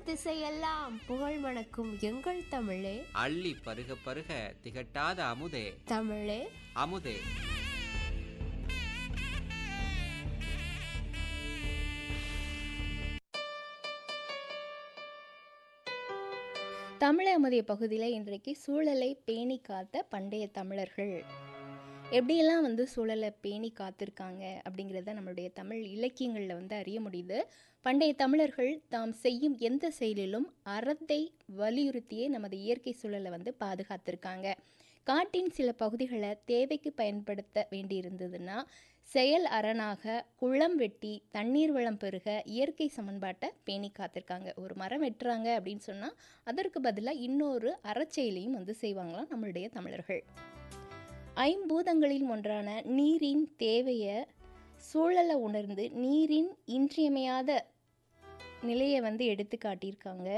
திசையெல்லாம் புகழ் மணக்கும் எங்கள் தமிழே அள்ளி பருக பருக திகட்டாத அமுதே தமிழே அமுதே தமிழ் அமுதிய பகுதியில் இன்றைக்கு சூழலை பேணி காத்த பண்டைய தமிழர்கள் எப்படியெல்லாம் வந்து சூழலை பேணி காத்திருக்காங்க அப்படிங்கிறத நம்மளுடைய தமிழ் இலக்கியங்களில் வந்து அறிய முடியுது பண்டைய தமிழர்கள் தாம் செய்யும் எந்த செயலிலும் அறத்தை வலியுறுத்தியே நமது இயற்கை சூழலை வந்து பாதுகாத்திருக்காங்க காட்டின் சில பகுதிகளை தேவைக்கு பயன்படுத்த வேண்டியிருந்ததுன்னா செயல் அரணாக குளம் வெட்டி தண்ணீர் வளம் பெருக இயற்கை சமன்பாட்டை பேணி காத்திருக்காங்க ஒரு மரம் வெட்டுறாங்க அப்படின்னு சொன்னால் அதற்கு பதிலாக இன்னொரு அறச்செயலையும் வந்து செய்வாங்களாம் நம்மளுடைய தமிழர்கள் ஐம்பூதங்களில் ஒன்றான நீரின் தேவையை சூழலை உணர்ந்து நீரின் இன்றியமையாத நிலையை வந்து எடுத்து காட்டியிருக்காங்க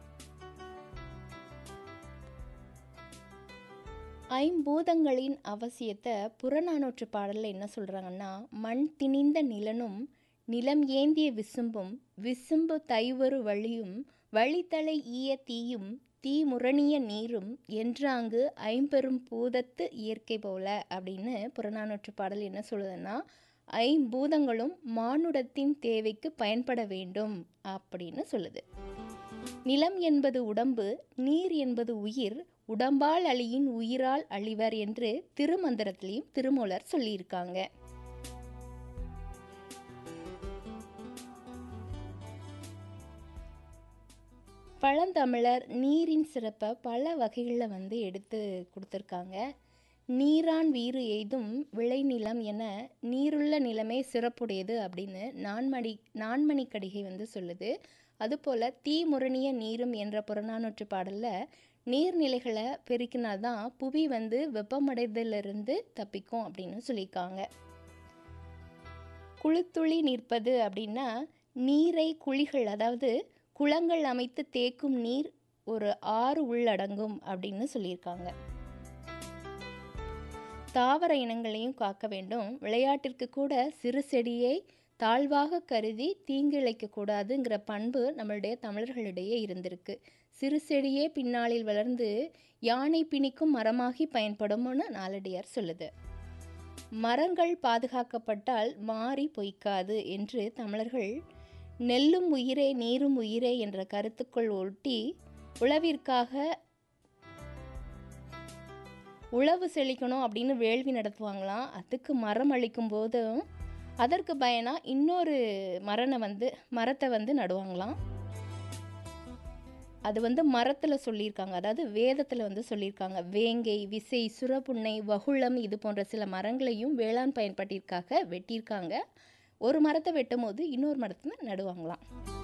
ஐம்பூதங்களின் அவசியத்தை புறநானூற்று பாடலில் என்ன சொல்கிறாங்கன்னா மண் திணிந்த நிலனும் நிலம் ஏந்திய விசும்பும் விசும்பு தைவரு வழியும் வழித்தலை ஈய தீயும் தீ முரணிய நீரும் என்றாங்கு ஐம்பெரும் பூதத்து இயற்கை போல அப்படின்னு புறநானூற்று பாடல் என்ன சொல்லுதுன்னா ஐம்பூதங்களும் மானுடத்தின் தேவைக்கு பயன்பட வேண்டும் அப்படின்னு சொல்லுது நிலம் என்பது உடம்பு நீர் என்பது உயிர் உடம்பால் அழியின் உயிரால் அழிவர் என்று திருமந்திரத்திலையும் திருமூலர் சொல்லியிருக்காங்க பழந்தமிழர் நீரின் சிறப்பை பல வகைகளில் வந்து எடுத்து கொடுத்துருக்காங்க நீரான் வீறு எய்தும் விளைநிலம் என நீருள்ள நிலமே சிறப்புடையது அப்படின்னு நான்மணி நான்மணி கடிகை வந்து சொல்லுது அதுபோல் தீ முரணிய நீரும் என்ற புறநானூற்று பாடலில் நீர்நிலைகளை பெருக்கினாதான் புவி வந்து வெப்பமடைதலிருந்து தப்பிக்கும் அப்படின்னு சொல்லியிருக்காங்க குளித்துளி நிற்பது அப்படின்னா நீரை குழிகள் அதாவது குளங்கள் அமைத்து தேக்கும் நீர் ஒரு ஆறு உள்ளடங்கும் அப்படின்னு சொல்லியிருக்காங்க தாவர இனங்களையும் காக்க வேண்டும் விளையாட்டிற்கு கூட சிறு செடியை தாழ்வாக கருதி தீங்கிழைக்க கூடாதுங்கிற பண்பு நம்மளுடைய தமிழர்களிடையே இருந்திருக்கு சிறு செடியே பின்னாளில் வளர்ந்து யானை பிணிக்கும் மரமாகி பயன்படும்னு நாலடியார் சொல்லுது மரங்கள் பாதுகாக்கப்பட்டால் மாறி பொய்க்காது என்று தமிழர்கள் நெல்லும் உயிரே நீரும் உயிரே என்ற கருத்துக்குள் ஒட்டி உழவிற்காக உழவு செழிக்கணும் அப்படின்னு வேள்வி நடத்துவாங்களாம் அதுக்கு மரம் அழிக்கும் போதும் அதற்கு பயனா இன்னொரு மரனை வந்து மரத்தை வந்து நடுவாங்களாம் அது வந்து மரத்தில் சொல்லியிருக்காங்க அதாவது வேதத்தில் வந்து சொல்லியிருக்காங்க வேங்கை விசை சுரப்புன்னை வகுளம் இது போன்ற சில மரங்களையும் வேளாண் பயன்பாட்டிற்காக வெட்டியிருக்காங்க ஒரு மரத்தை வெட்டும் போது இன்னொரு மரத்தை நடுவாங்களாம்